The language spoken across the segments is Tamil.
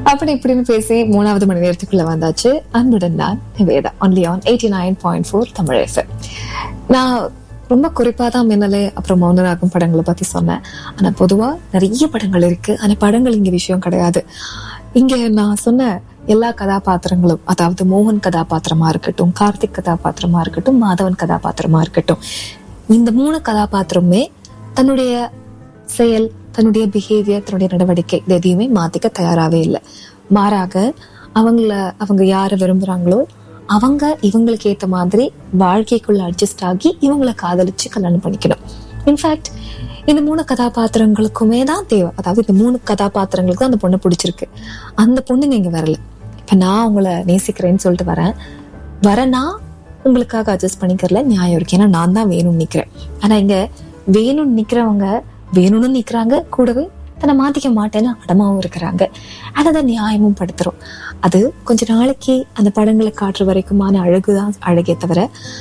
அப்படி இப்படின்னு பேசி மூணாவது மணி நேரத்துக்குள்ள வந்தாச்சு அன்புடன் நான் Nivetha only on eighty nine point four Tamil FM நான் ரொம்ப குறிப்பா தான் மின்னலே அப்புறம் மௌனராகும் படங்களை பத்தி சொன்னேன் ஆனா பொதுவா நிறைய படங்கள் இருக்கு ஆனா படங்கள் இங்க விஷயம் கிடையாது இங்க நான் சொன்ன எல்லா கதாபாத்திரங்களும் அதாவது மோகன் கதாபாத்திரமா இருக்கட்டும் கார்த்திக் கதாபாத்திரமா இருக்கட்டும் மாதவன் கதாபாத்திரமா இருக்கட்டும் இந்த மூணு கதாபாத்திரமே தன்னுடைய செயல் தன்னுடைய பிஹேவியர் தன்னுடைய நடவடிக்கை இது எதையுமே மாத்திக்க தயாராகவே இல்லை மாறாக அவங்கள அவங்க யாரை விரும்புறாங்களோ அவங்க இவங்களுக்கு ஏத்த மாதிரி வாழ்க்கைக்குள்ள அட்ஜஸ்ட் ஆகி இவங்கள காதலிச்சு கல்யாணம் பண்ணிக்கணும் இன்ஃபேக்ட் இந்த மூணு கதாபாத்திரங்களுக்குமே தான் தேவை அதாவது இந்த மூணு கதாபாத்திரங்களுக்கு தான் அந்த பொண்ணை பிடிச்சிருக்கு அந்த பொண்ணுங்க இங்க வரல இப்ப நான் உங்களை நேசிக்கிறேன்னு சொல்லிட்டு வரேன் வரேன்னா உங்களுக்காக அட்ஜஸ்ட் பண்ணிக்கிறதுல நியாயம் இருக்கு ஏன்னா நான் தான் வேணும்னு நிக்கிறேன் ஆனா இங்க வேணும்னு நிக்கிறவங்க வேணும்னு நிக்கிறாங்க கூடவே தன்னை மாத்திக்க மாட்டேன்னு அடமாவும் இருக்கிறாங்க அதை நியாயமும் படுத்துறோம் அது கொஞ்ச நாளைக்கு அந்த படங்களை காட்டுற வரைக்குமான அழகுதான் அழகே தவிர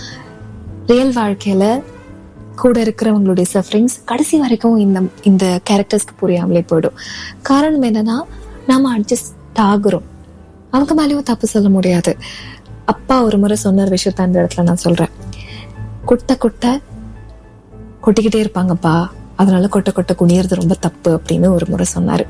ரியல் வாழ்க்கையில கூட இருக்கிறவங்களுடைய சஃபரிங்ஸ் கடைசி வரைக்கும் இந்த இந்த கேரக்டர்ஸ்க்கு புரியாமலே போயிடும் காரணம் என்னன்னா நாம அட்ஜஸ்ட் ஆகுறோம் அவங்க மேலேயும் தப்பு சொல்ல முடியாது அப்பா ஒரு முறை சொன்ன ஒரு விஷயத்த அந்த இடத்துல நான் சொல்றேன் குட்ட குட்ட கொட்டிக்கிட்டே இருப்பாங்கப்பா அதனால கொட்ட கொட்ட குனியறது ரொம்ப தப்பு அப்படின்னு ஒரு முறை சொன்னாரு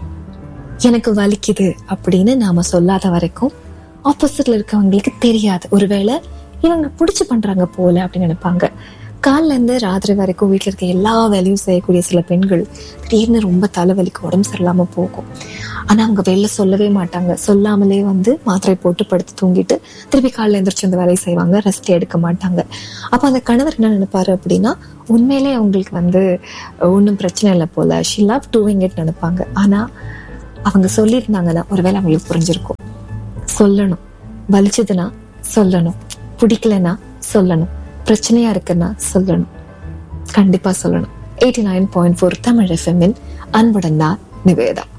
எனக்கு வலிக்குது அப்படின்னு நாம சொல்லாத வரைக்கும் ஆப்போசிட்ல இருக்கவங்களுக்கு தெரியாது ஒருவேளை இவங்க பிடிச்சு பண்றாங்க போல அப்படின்னு நினைப்பாங்க காலில இருந்து ராத்திரி வரைக்கும் வீட்டுல இருக்க எல்லா வேலையும் செய்யக்கூடிய சில பெண்கள் திடீர்னு ரொம்ப தலைவலிக்கு உடம்பு சரியில்லாம போகும் ஆனா அவங்க வெளில சொல்லவே மாட்டாங்க சொல்லாமலே வந்து மாத்திரை போட்டு படுத்து தூங்கிட்டு திருப்பி காலைல எந்திரிச்சு அந்த வேலையை செய்வாங்க ரெஸ்ட் எடுக்க மாட்டாங்க அப்ப அந்த கணவர் என்ன நினைப்பாரு அப்படின்னா உண்மையிலே அவங்களுக்கு வந்து ஒன்றும் பிரச்சனை இல்லை போல ஷி லவ் டூவிங் இட் நினைப்பாங்க ஆனா அவங்க சொல்லியிருந்தாங்கன்னா ஒருவேளை அவங்களுக்கு புரிஞ்சிருக்கும் சொல்லணும் வலிச்சதுன்னா சொல்லணும் பிடிக்கலன்னா சொல்லணும் பிரச்சனையா இருக்குன்னா சொல்லணும் கண்டிப்பா சொல்லணும் eighty nine point four Tamil எஃப்எம்மின் அன்புடன் நான் நிவேதா